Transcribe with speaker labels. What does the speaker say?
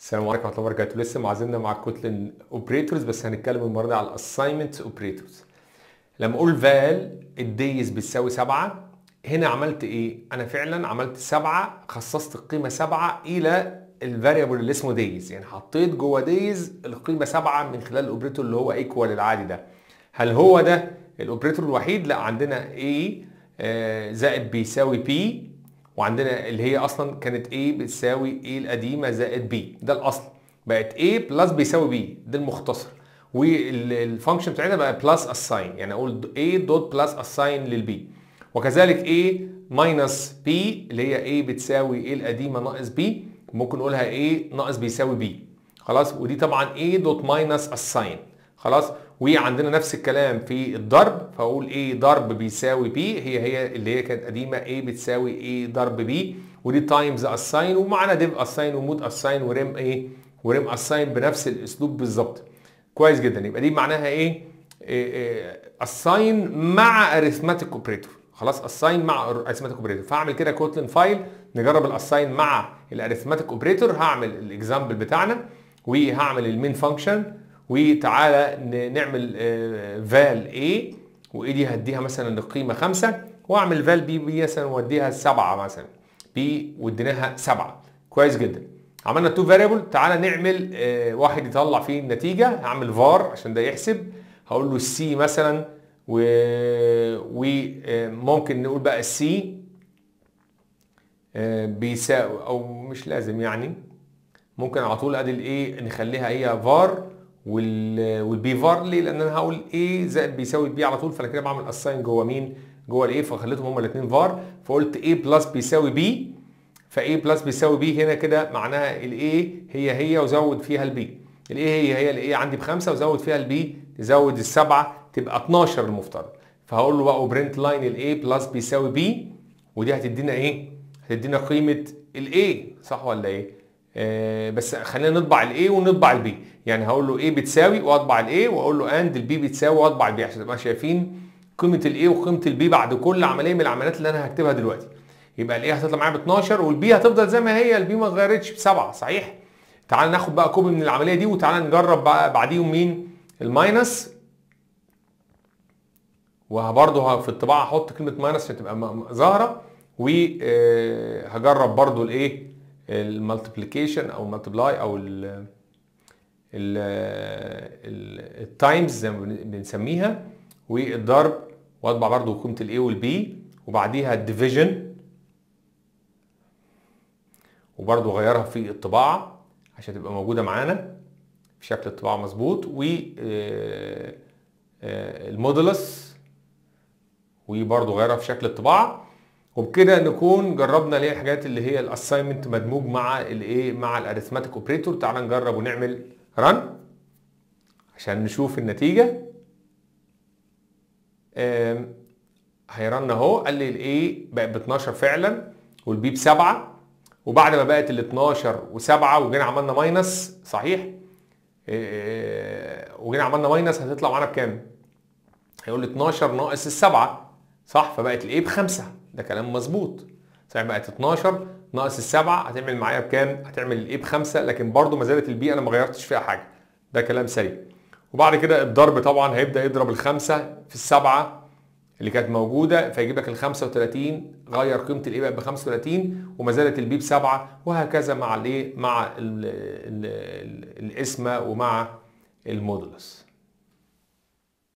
Speaker 1: السلام عليكم ورحمه الله وبركاته لسه ما زلنا مع كوتلين اوبريتورز بس هنتكلم المره دي على الاساينمنت اوبريتورز لما اقول فال الديز بتساوي 7 هنا عملت ايه انا فعلا عملت 7 خصصت القيمه 7 الى الفاريبل اللي اسمه دايز يعني حطيت جوه دايز القيمه 7 من خلال الاوبريتور اللي هو ايكوال العادي ده هل هو ده الاوبريتور الوحيد لا عندنا A آه، زائد بيساوي B وعندنا اللي هي اصلا كانت A بتساوي A القديمه زائد B ده الاصل بقت A بلس بيساوي B ده المختصر والفانكشن بتاعتها بقى بلس اساين يعني اقول A دوت بلس اساين للبي وكذلك A ماينس B اللي هي A بتساوي A القديمه ناقص B ممكن نقولها A ناقص بيساوي B خلاص ودي طبعا A دوت ماينس اساين خلاص وعندنا نفس الكلام في الضرب فاقول A ضرب بيساوي B هي هي اللي هي كانت قديمه A بتساوي A ضرب B ودي تايمز اساين ومعانا ديف اساين ومود اساين وريم ايه وريم اساين بنفس الاسلوب بالظبط كويس جدا يبقى دي معناها ايه اساين مع اريثماتيك اوبريتور خلاص اساين مع اريثماتيك اوبريتور فهعمل كده كوتلين فايل نجرب الاساين مع الاريثماتيك اوبريتور هعمل الاكزامبل بتاعنا وهعمل المين فانكشن وتعالى ن- نعمل فال A واي دي هديها مثلا القيمه 5 واعمل فال بي بي مثلا واديها 7 مثلا بي واديناها 7 كويس جدا عملنا تو فاريبل تعالى نعمل آه، واحد يطلع فيه النتيجه هعمل فار عشان ده يحسب هقول له السي مثلا وممكن نقول بقى السي بيساوي او مش لازم يعني ممكن على طول ادي الايه نخليها هي فار وال والبي فار ليه؟ لان انا هقول ايه زائد بيساوي بي على طول فانا كده بعمل اساين جوه مين؟ جوه الايه فخليتهم هما الاثنين فار فقلت ايه بلس بيساوي بي فايه بلس بيساوي بي هنا كده معناها الايه هي هي وزود فيها البي الايه هي هي الايه عندي بخمسه وزود فيها البي تزود السبعه تبقى 12 المفترض فهقول له بقى برنت لاين الايه بلس بيساوي بي ودي هتدينا ايه؟ هتدينا قيمه الايه صح ولا ايه؟ آه بس خلينا نطبع الايه ونطبع البي يعني هقول له ايه بتساوي واطبع الايه واقول له اند البي بتساوي واطبع البي عشان تبقى شايفين قيمه الايه وقيمه البي بعد كل عمليه من العمليات اللي انا هكتبها دلوقتي يبقى الايه هتطلع معايا ب 12 والبي هتفضل زي ما هي البي ما اتغيرتش بسبعه صحيح تعال ناخد بقى كوبي من العمليه دي وتعال نجرب بقى بعديهم مين الماينس وبرضه في الطباعه هحط كلمه ماينس عشان تبقى م- م- ظاهره وهجرب برضه الايه المالتيبليكيشن او المالتبلاي او ال التايمز زي ما بن- بنسميها والضرب واطبع برضه قيمه الاي والبي وبعديها الديفيجن وبرضه غيرها في الطباعه عشان تبقى موجوده معانا في شكل الطباعه مظبوط و آه، آه، المودولس وبرضه غيرها في شكل الطباعه وبكده نكون جربنا ليه الحاجات اللي هي الاساينمنت مدموج مع الايه مع الاريثماتيك اوبريتور تعال نجرب ونعمل رن عشان نشوف النتيجه آم، هيرن اهو قال لي الايه بقت ب 12 فعلا والبي ب 7 وبعد ما بقت ال 12 و7 وجينا عملنا ماينس صحيح آه، وجينا عملنا ماينس هتطلع معانا بكام؟ هيقول لي 12 ناقص السبعة صح فبقت الايه بخمسة ده كلام مظبوط صحيح بقت 12 ناقص السبعة هتعمل معايا بكام؟ هتعمل الايه بخمسة لكن برضو ما زالت البي انا ما غيرتش فيها حاجة ده كلام سليم وبعد كده الضرب طبعا هيبدا يضرب الخمسة في السبعة اللي كانت موجودة فيجيب لك ال 35 غير قيمة الايه بقت ب 35 وما زالت البي بسبعة وهكذا مع الايه مع ال ال ال الاسم ومع المودولس